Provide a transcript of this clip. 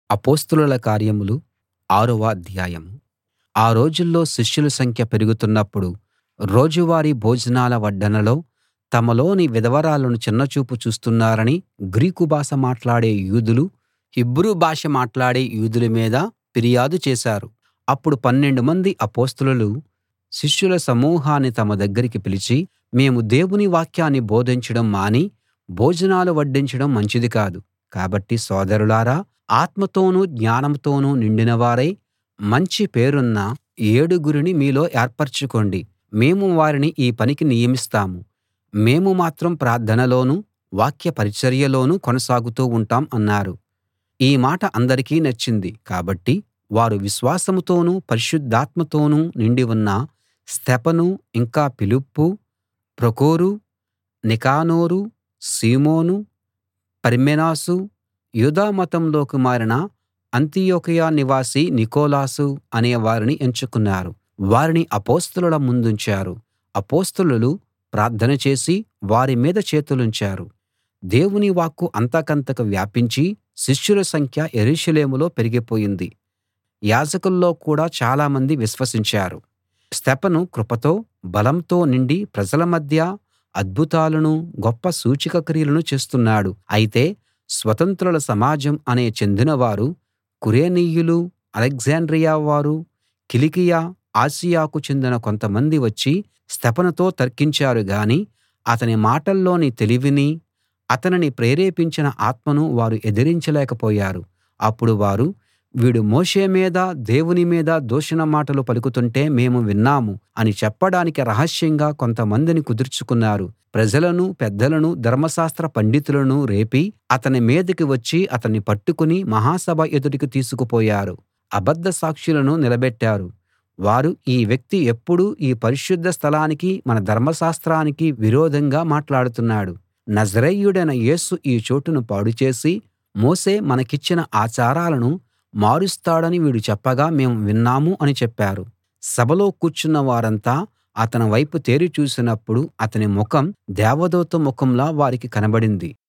అపొస్తలుల కార్యములు ఆరవ అధ్యాయం ఆ రోజుల్లో శిష్యుల సంఖ్య పెరుగుతున్నప్పుడు రోజువారీ భోజనాల వడ్డనలో తమలోని విధవరాళ్ళను చిన్నచూపు చూస్తున్నారని గ్రీకు భాష మాట్లాడే యూదులు హీబ్రూ భాష మాట్లాడే యూదుల మీద ఫిర్యాదు చేశారు అప్పుడు పన్నెండు మంది అపొస్తలులు శిష్యుల సమూహాన్ని తమ దగ్గరికి పిలిచి మేము దేవుని వాక్యాన్ని బోధించడం మాని భోజనాలు వడ్డించడం మంచిది కాదు కాబట్టి సోదరులారా ఆత్మతోనూ జ్ఞానంతోనూ నిండినవారై మంచి పేరున్న ఏడుగురిని మీలో ఏర్పరచుకోండి మేము వారిని ఈ పనికి నియమిస్తాము మేము మాత్రం ప్రార్థనలోనూ వాక్య పరిచర్యలోనూ కొనసాగుతూ ఉంటాం అన్నారు ఈ మాట అందరికీ నచ్చింది కాబట్టి వారు విశ్వాసంతోనూ పరిశుద్ధాత్మతోనూ నిండి ఉన్న స్తెఫను ఇంకా ఫిలిప్పు ప్రొకొరు నికానోరు సీమోను పర్మెనాసు యూదా మతంలోకి మారిన అంతియొకయ నివాసి నికోలాసు అనే వారిని ఎంచుకున్నారు వారిని అపొస్తలుల ముందుంచారు అపొస్తలులు ప్రార్థన చేసి వారి మీద చేతులుంచారు దేవుని వాక్కు అంతకంతకు వ్యాపించి శిష్యుల సంఖ్య యెరూషలేములో పెరిగిపోయింది యాజకుల్లో కూడా చాలామంది విశ్వసించారు స్తెఫను కృపతో బలంతో నిండి ప్రజల మధ్య అద్భుతాలనూ గొప్ప సూచక క్రియలను చేస్తున్నాడు అయితే స్వతంత్రుల సమాజం అనే చెందినవారు కురేనీయులు అలెగ్జాండ్రియా వారు కిలికియ ఆసియాకు చెందిన కొంతమంది వచ్చి స్తెఫనుతో తర్కించారు గాని అతని మాటల్లోని తెలివిని అతనిని ప్రేరేపించిన ఆత్మను వారు ఎదిరించలేకపోయారు అప్పుడు వారు వీడు మోషే మీద దేవుని మీద దూషణ మాటలు పలుకుతుంటే మేము విన్నాము అని చెప్పడానికి రహస్యంగా కొంతమందిని కుదుర్చుకున్నారు ప్రజలనూ పెద్దలనూ ధర్మశాస్త్ర పండితులనూ రేపి అతని మీదికి వచ్చి అతన్ని పట్టుకుని మహాసభ ఎదుటికి తీసుకుపోయారు అబద్ధ సాక్షులను నిలబెట్టారు వారు ఈ వ్యక్తి ఎప్పుడూ ఈ పరిశుద్ధ స్థలానికి మన ధర్మశాస్త్రానికి విరోధంగా మాట్లాడుతున్నాడు నజరేయుడైన యేసు ఈ చోటును పాడుచేసి మోషే మనకిచ్చిన ఆచారాలను మారుస్తాడని వీడు చెప్పగా మేము విన్నాము అని చెప్పారు సభలో కూర్చున్న వారంతా అతని వైపు తేరి చూసినప్పుడు అతని ముఖం దేవదూత ముఖంలా వారికి కనబడింది